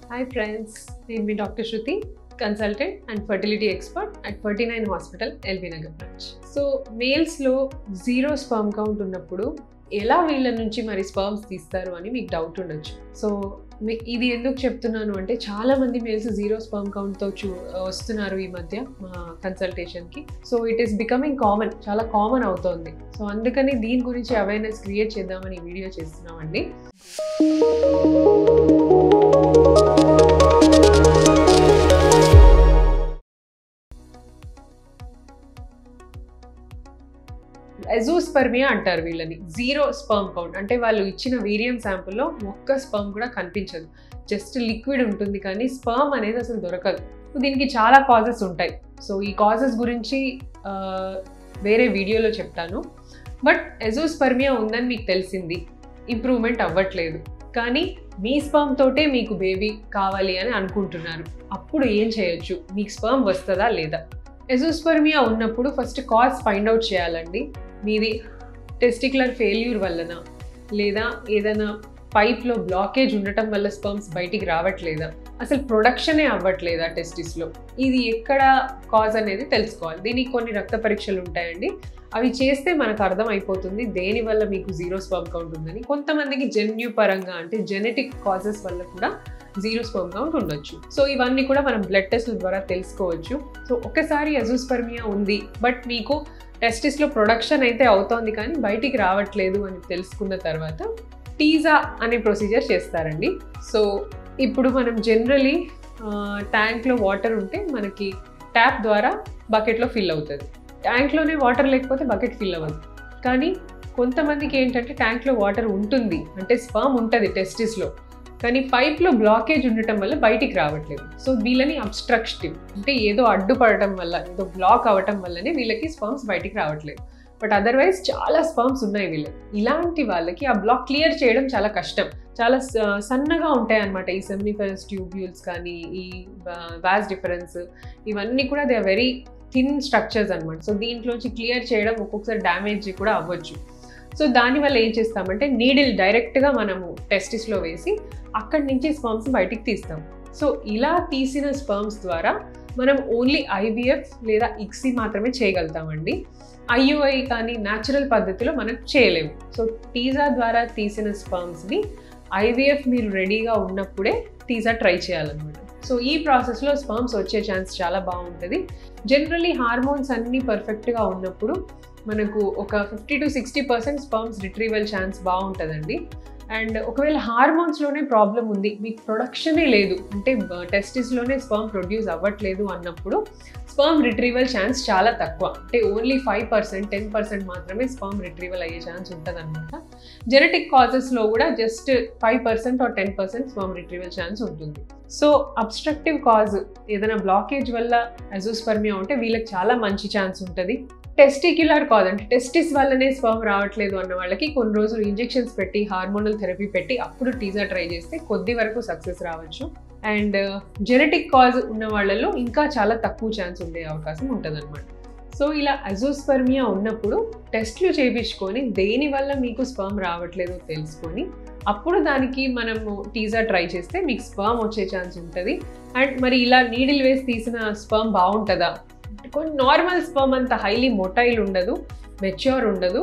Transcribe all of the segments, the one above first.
hi friends నేను మీ doctor Shruti consultant and fertility expert at forty nine hospital LB Nagar branch so మేల్స్లో zero sperm count ఉన్నప్పుడు ఎలా వీళ్ళ నుంచి మరి స్పర్మ్స్ తీస్తారు అని మీకు డౌట్ ఉండొచ్చు సో మీ- ఇది ఎందుకు చెప్తున్నాను అంటే చాలా మంది మేల్స్ జీరో స్పర్మ్ కౌంట్తో చూ వస్తున్నారు ఈ మధ్య మా కన్సల్టేషన్కి so it is becoming common చాలా కామన్ అవుతోంది సో అందుకని దీని గురించి అవేర్నెస్ క్రియేట్ చేద్దామని ఈ వీడియో చేస్తున్నామండి ఎజోస్పర్మియా అంటారు వీళ్ళని జీరో స్పర్మ్ కౌంట్ అంటే వాళ్ళు ఇచ్చిన వీరియం శాంపుల్లో ఒక్క స్పర్మ్ కూడా కనిపించదు జస్ట్ లిక్విడ్ ఉంటుంది కానీ స్పర్మ్ అనేది అసలు దొరకదు దీనికి చాలా కాజెస్ ఉంటాయి సో ఈ కాజెస్ గురించి ఆ, వేరే వీడియోలో చెప్తాను బట్ ఎజోస్పర్మియా ఉందని మీకు తెలిసింది ఇంప్రూవ్మెంట్ అవ్వట్లేదు కానీ మీ స్పర్మ్ తోటే మీకు బేబీ కావాలి అని అనుకుంటున్నారు అప్పుడు ఏం చేయొచ్చు మీకు స్పర్మ్ వస్తుందా లేదా ఎజోస్పర్మియా ఉన్నప్పుడు ఫస్ట్ కాజ్ ఫైండ్ అవుట్ చేయాలండి మీది టెస్టిక్యులర్ ఫెయిల్యూర్ వలన లేదా ఏదైనా పైప్లో బ్లాకేజ్ ఉండటం వల్ల స్పర్మ్స్ బయటికి రావట్లేదా అసలు ప్రొడక్షనే అవ్వట్లేదా టెస్టిస్లో ఇది ఎక్కడ కాజ్ అనేది తెలుసుకోవాలి దీనికి కొన్ని రక్త పరీక్షలు ఉంటాయండి అవి చేస్తే మనకు అర్థం అయిపోతుంది దేని వల్ల మీకు జీరో స్పర్మ్ కౌంట్ ఉందని కొంతమందికి జన్యు పరంగా అంటే జెనెటిక్ కాజెస్ వల్ల కూడా జీరో స్పర్మ్ కౌంట్ ఉండొచ్చు సో ఇవన్నీ కూడా మనం బ్లడ్ టెస్ట్ల ద్వారా తెలుసుకోవచ్చు సో ఒకసారి అజూస్పర్మియా ఉంది బట్ మీకు టెస్టిస్లో ప్రొడక్షన్ అయితే అవుతోంది కానీ బయటికి రావట్లేదు అని తెలుసుకున్న తర్వాత టీజా అనే ప్రొసీజర్ చేస్తారండి సో ఇప్పుడు మనం జనరలీ ట్యాంక్లో వాటర్ ఉంటే మనకి ట్యాప్ ద్వారా బకెట్లో ఫిల్ అవుతుంది ట్యాంక్లోనే వాటర్ లేకపోతే బకెట్ ఫిల్ అవ్వదు కానీ కొంతమందికి ఏంటంటే ట్యాంక్లో వాటర్ ఉంటుంది అంటే స్పర్మ్ ఉంటుంది టెస్టిస్లో కానీ పైప్లో బ్లాకేజ్ ఉండటం వల్ల బయటికి రావట్లేదు సో వీళ్ళని అబ్స్ట్రక్టివ్ అంటే ఏదో అడ్డుపడటం వల్ల ఏదో బ్లాక్ అవ్వటం వల్లనే వీళ్ళకి స్పర్మ్స్ బయటికి రావట్లేదు బట్ అదర్వైజ్ చాలా స్పర్మ్స్ ఉన్నాయి వీళ్ళకి ఇలాంటి వాళ్ళకి ఆ బ్లాక్ క్లియర్ చేయడం చాలా కష్టం చాలా స- సన్నగా ఉంటాయి అన్నమాట ఈ సెమినిఫరస్ ట్యూబ్యూల్స్ కానీ ఈ వాస్ డిఫరెన్స్ ఇవన్నీ కూడా they are very thin structures అనమాట సో దీంట్లోంచి క్లియర్ చేయడం ఒక్కొక్కసారి డ్యామేజ్ కూడా అవ్వచ్చు సో దానివల్ల ఏం చేస్తామంటే నీడిల్ డైరెక్ట్గా మనము టెస్టిస్లో వేసి అక్కడి నుంచి స్పర్మ్స్ బయటికి తీస్తాం సో ఇలా తీసిన స్పర్మ్స్ ద్వారా మనం ఓన్లీ ఐవీఎఫ్ లేదా ఇక్సీ మాత్రమే చేయగలుగుతామండి ఐయుఐ కానీ న్యాచురల్ పద్ధతిలో మనం చేయలేము సో టీజా ద్వారా తీసిన స్పర్మ్స్ని ఐవీఎఫ్ మీరు రెడీగా ఉన్నప్పుడే టీజా ట్రై చేయాలన్నమాట సో ఈ ప్రాసెస్లో స్పర్మ్స్ వచ్చే ఛాన్స్ చాలా బాగుంటుంది జనరలీ హార్మోన్స్ అన్నీ పర్ఫెక్ట్గా ఉన్నప్పుడు మనకు ఒక fifty to sixty percent sperms retrieval chance బాగుంటుందండి అండ్ ఒకవేళ హార్మోన్స్లోనే ప్రాబ్లం ఉంది మీకు ప్రొడక్షనే లేదు అంటే టెస్టిస్లోనే స్పర్మ్ ప్రొడ్యూస్ అవ్వట్లేదు అన్నప్పుడు స్పర్మ్ రిట్రీవల్ ఛాన్స్ చాలా తక్కువ అంటే only five percent ten percent మాత్రమే స్పర్మ్ రిట్రీవల్ అయ్యే ఛాన్స్ ఉంటుంది అనమాట జెనెటిక్ కాజెస్లో కూడా just five percent or ten percent sperm retrieval chance ఉంటుంది సో అబ్స్ట్రక్టివ్ కాజ్ ఏదైనా బ్లాకేజ్ వల్ల అజోస్పర్మియా ఉంటే వీళ్ళకి చాలా మంచి ఛాన్స్ ఉంటుంది టెస్టిక్యులర్ కాజ్ అంటే టెస్టిస్ వల్లనే స్పర్మ్ రావట్లేదు అన్న వాళ్ళకి కొన్ని రోజులు ఇంజెక్షన్స్ పెట్టి హార్మోనల్ థెరపీ పెట్టి అప్పుడు టీజా ట్రై చేస్తే కొద్ది వరకు సక్సెస్ రావచ్చు అండ్ జెనెటిక్ కాజ్ ఉన్న వాళ్ళలో ఇంకా చాలా తక్కువ ఛాన్స్ ఉండే అవకాశం ఉంటుంది సో ఇలా అజోస్పర్మియా ఉన్నప్పుడు టెస్ట్లు చేయించుకొని దేని వల్ల మీకు స్పర్మ్ రావట్లేదో తెలుసుకొని అప్పుడు దానికి మనము టీజా ట్రై చేస్తే మీకు స్పర్మ్ వచ్చే ఛాన్స్ ఉంటుంది అండ్ మరి ఇలా నీడిల్ వేసి తీసిన స్పర్మ్ బాగుంటుందా కొన్ని నార్మల్ స్పర్మ్ అంత హైలీ మొటైల్ ఉండదు మెచ్యూర్ ఉండదు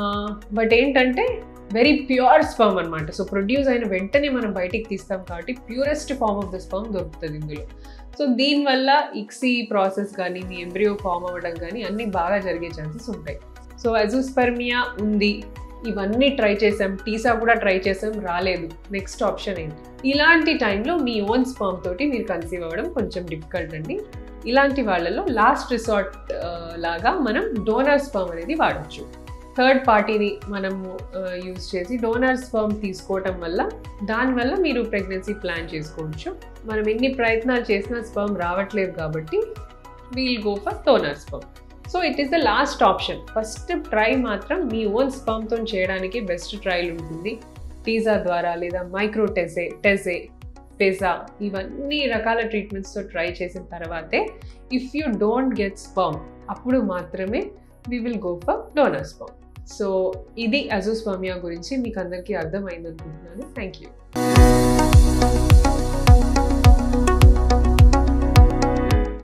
బట్ ఏంటంటే వెరీ ప్యూర్ స్పర్మ్ అనమాట సో ప్రొడ్యూస్ అయిన వెంటనే మనం బయటికి తీస్తాం కాబట్టి purest form of the sperm దొరుకుతుంది ఇందులో సో దీనివల్ల ఇక్సీ ప్రాసెస్ కానీ మీ ఎంబ్రియో ఫామ్ అవ్వడం కానీ అన్నీ బాగా జరిగే ఛాన్సెస్ ఉంటాయి సో అజూస్పర్మియా ఉంది ఇవన్నీ ట్రై చేసాం టీసా కూడా ట్రై చేసాం రాలేదు నెక్స్ట్ ఆప్షన్ ఏంటి ఇలాంటి టైంలో మీ ఓన్ స్పర్మ్ తోటి మీరు కన్సీవ్ అవ్వడం కొంచెం డిఫికల్ట్ అండి ఇలాంటి వాళ్ళలో లాస్ట్ రిసార్ట్ లాగా మనం డోనర్ స్పర్మ్ అనేది వాడచ్చు థర్డ్ పార్టీని మనము యూజ్ చేసి డోనర్ స్పర్మ్ తీసుకోవటం వల్ల దానివల్ల మీరు ప్రెగ్నెన్సీ ప్లాన్ చేసుకోవచ్చు మనం ఎన్ని ప్రయత్నాలు చేసినా స్పర్మ్ రావట్లేదు కాబట్టి we'll go for donor sperm so it is the last option first try మాత్రం మీ ఓన్ స్పర్మ్తో చేయడానికి బెస్ట్ ట్రయల్ ఉంటుంది టీజా ద్వారా లేదా మైక్రో టెసే టెసే పెజా ఇవన్నీ రకాల ట్రీట్మెంట్స్తో ట్రై చేసిన తర్వాతే if you don't get sperm అప్పుడు మాత్రమే we will go for donor sperm so ఇది అజోస్పర్మియా గురించి మీకు అందరికీ అర్థమైంది అనుకుంటున్నాను థ్యాంక్ యూ